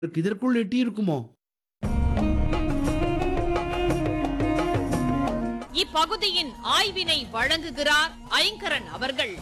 இதற்குள் எட்டியிருக்குமோ இப்பகுதியின் ஆய்வினை வழங்குகிறார் ஐங்கரன் அவர்கள்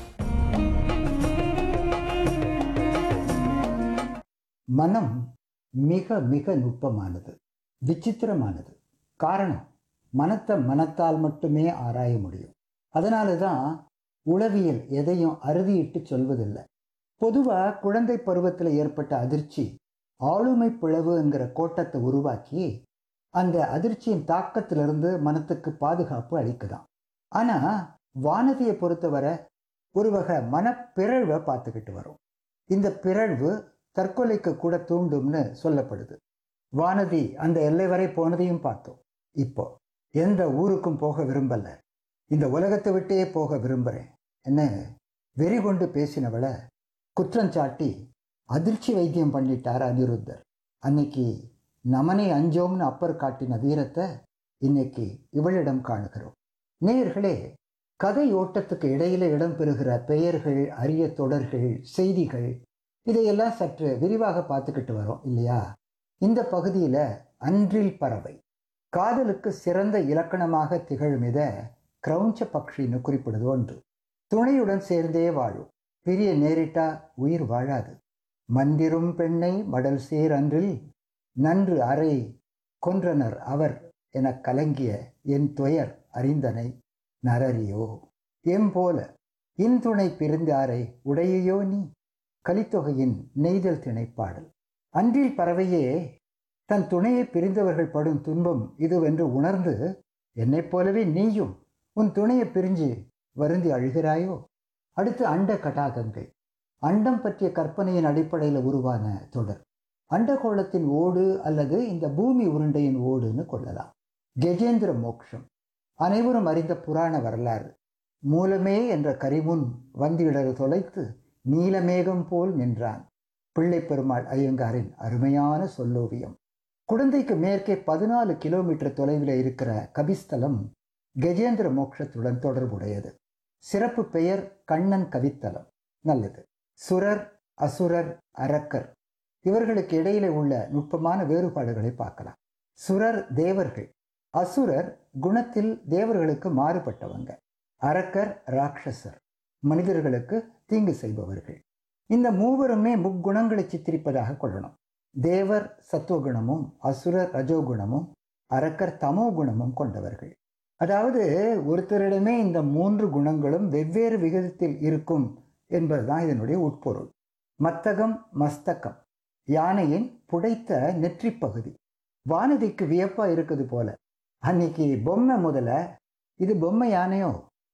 மனம் மிக மிக நுட்பமானது விசித்திரமானது காரணம் மனத்தை மனத்தால் மட்டுமே ஆராய முடியும் அதனால தான் உளவியல் எதையும் அறுதியிட்டு சொல்வதில்லை பொதுவாக குழந்தை பருவத்தில் ஏற்பட்ட அதிர்ச்சி ஆளுமை பிளவு என்கிற கோட்டத்தை உருவாக்கி அந்த அதிர்ச்சியின் தாக்கத்திலிருந்து மனத்துக்கு பாதுகாப்பு அளிக்குதாம் ஆனால் வானதியை பொறுத்தவரை ஒரு வகை மனப்பிறழ்வை பார்த்துக்கிட்டு வரும் இந்த பிறழ்வு தற்கொலைக்கு கூட தூண்டும்னு சொல்லப்படுது வானதி அந்த எல்லை வரை போனதையும் பார்த்தோம் இப்போ எந்த ஊருக்கும் போக விரும்பல இந்த உலகத்தை விட்டே போக விரும்புகிறேன் என்ன வெறி கொண்டு பேசினவளை குற்றஞ்சாட்டி அதிர்ச்சி வைத்தியம் பண்ணிட்டார் அனிருத்தர் அன்னைக்கு நமனை அஞ்சோம்னு அப்பர் காட்டின வீரத்தை இன்னைக்கு இவளிடம் காணுகிறோம் நேயர்களே கதை ஓட்டத்துக்கு இடையில இடம்பெறுகிற பெயர்கள் அரிய தொடர்கள் செய்திகள் இதையெல்லாம் சற்று விரிவாக பார்த்துக்கிட்டு வரோம் இல்லையா இந்த பகுதியில் அன்றில் பறவை காதலுக்கு சிறந்த இலக்கணமாக திகழும் இத கிரௌஞ்ச பக்ஷின்னு குறிப்பிடுது ஒன்று துணையுடன் சேர்ந்தே வாழும் பிரிய நேரிட்டா உயிர் வாழாது மன்றிரும் பெண்ணை மடல் சேர் அன்றில் நன்று அறை கொன்றனர் அவர் எனக் கலங்கிய என் துயர் அறிந்தனை நரறியோ எம்போல இன்துணை பிரிந்தாரை உடையையோ நீ கலித்தொகையின் நெய்தல் திணைப்பாடல் அன்றில் பறவையே தன் துணையை பிரிந்தவர்கள் படும் துன்பம் இதுவென்று உணர்ந்து என்னைப் போலவே நீயும் உன் துணையை பிரிஞ்சு வருந்தி அழுகிறாயோ அடுத்து அண்ட கடாகங்கள் அண்டம் பற்றிய கற்பனையின் அடிப்படையில் உருவான தொடர் அண்டகோளத்தின் ஓடு அல்லது இந்த பூமி உருண்டையின் ஓடுன்னு கொள்ளலாம் கஜேந்திர மோக்ஷம் அனைவரும் அறிந்த புராண வரலாறு மூலமே என்ற கரிமுன் வந்திடர் தொலைத்து நீலமேகம் போல் நின்றான் பிள்ளை பெருமாள் ஐயங்காரின் அருமையான சொல்லோவியம் குழந்தைக்கு மேற்கே பதினாலு கிலோமீட்டர் தொலைவில் இருக்கிற கபிஸ்தலம் கஜேந்திர மோட்சத்துடன் தொடர்புடையது சிறப்பு பெயர் கண்ணன் கவித்தலம் நல்லது சுரர் அசுரர் அரக்கர் இவர்களுக்கு இடையில உள்ள நுட்பமான வேறுபாடுகளை பார்க்கலாம் சுரர் தேவர்கள் அசுரர் குணத்தில் தேவர்களுக்கு மாறுபட்டவங்க அரக்கர் ராட்சசர் மனிதர்களுக்கு தீங்கு செய்பவர்கள் இந்த மூவருமே முக்குணங்களை சித்தரிப்பதாக கொள்ளணும் தேவர் சத்துவகுணமும் அசுரர் ரஜோகுணமும் அரக்கர் தமோ குணமும் கொண்டவர்கள் அதாவது ஒருத்தரிடமே இந்த மூன்று குணங்களும் வெவ்வேறு விகிதத்தில் இருக்கும் என்பதுதான் இதனுடைய உட்பொருள் மத்தகம் மஸ்தகம் யானையின் புடைத்த நெற்றி பகுதி வானதிக்கு வியப்பா இருக்குது போல அன்னைக்கு பொம்மை முதல்ல இது பொம்மை யானையோ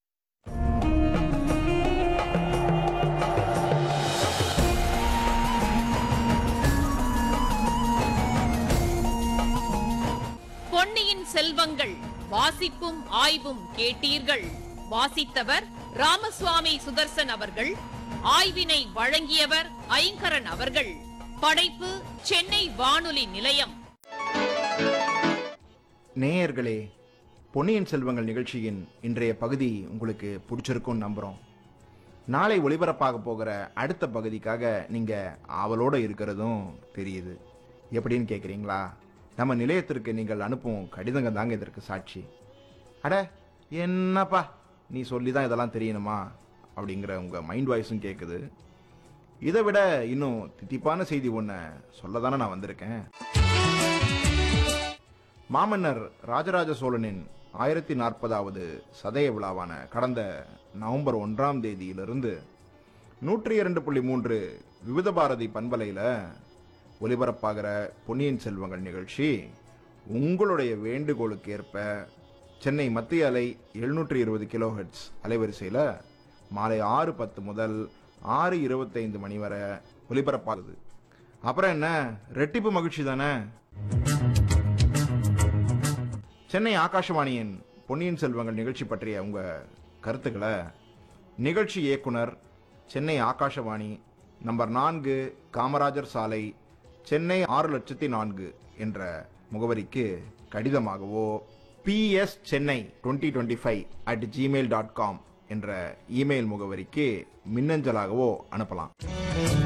பொன்னியின் செல்வங்கள் வாசிப்பும் ஆய்வும் கேட்டீர்கள் வாசித்தவர் ராமசுவாமி சுதர்சன் அவர்கள் ஆய்வினை வழங்கியவர் ஐங்கரன் அவர்கள் படைப்பு சென்னை வானொலி நிலையம் நேயர்களே பொன்னியின் செல்வங்கள் நிகழ்ச்சியின் இன்றைய பகுதி உங்களுக்கு பிடிச்சிருக்கும்னு நம்புகிறோம் நாளை ஒளிபரப்பாக போகிற அடுத்த பகுதிக்காக நீங்கள் ஆவலோடு இருக்கிறதும் தெரியுது எப்படின்னு கேட்குறீங்களா நம்ம நிலையத்திற்கு நீங்கள் அனுப்பும் கடிதங்க தாங்க இதற்கு சாட்சி அட என்னப்பா நீ சொல்லி தான் இதெல்லாம் தெரியணுமா அப்படிங்கிற உங்கள் மைண்ட் வாய்ஸும் கேட்குது இதை விட இன்னும் தித்திப்பான செய்தி ஒன்று சொல்ல தானே நான் வந்திருக்கேன் மாமன்னர் ராஜராஜ சோழனின் ஆயிரத்தி நாற்பதாவது சதய விழாவான கடந்த நவம்பர் ஒன்றாம் தேதியிலிருந்து நூற்றி இரண்டு புள்ளி மூன்று விவித பாரதி பண்பலையில் ஒலிபரப்பாகிற பொன்னியின் செல்வங்கள் நிகழ்ச்சி உங்களுடைய வேண்டுகோளுக்கு ஏற்ப சென்னை மத்திய அலை எழுநூற்றி இருபது கிலோஹெட்ஸ் அலைவரிசையில் மாலை ஆறு பத்து முதல் ஆறு இருபத்தைந்து மணி வரை ஒலிபரப்பாகுது அப்புறம் என்ன ரெட்டிப்பு மகிழ்ச்சி தானே சென்னை ஆகாஷவாணியின் பொன்னியின் செல்வங்கள் நிகழ்ச்சி பற்றிய உங்க கருத்துக்களை நிகழ்ச்சி இயக்குனர் சென்னை ஆகாஷவாணி நம்பர் நான்கு காமராஜர் சாலை சென்னை ஆறு லட்சத்தி நான்கு என்ற முகவரிக்கு கடிதமாகவோ PS Chennai twenty twenty five at gmail dot com என்ற இமெயில் முகவரிக்கு மின்னஞ்சலாகவோ அனுப்பலாம்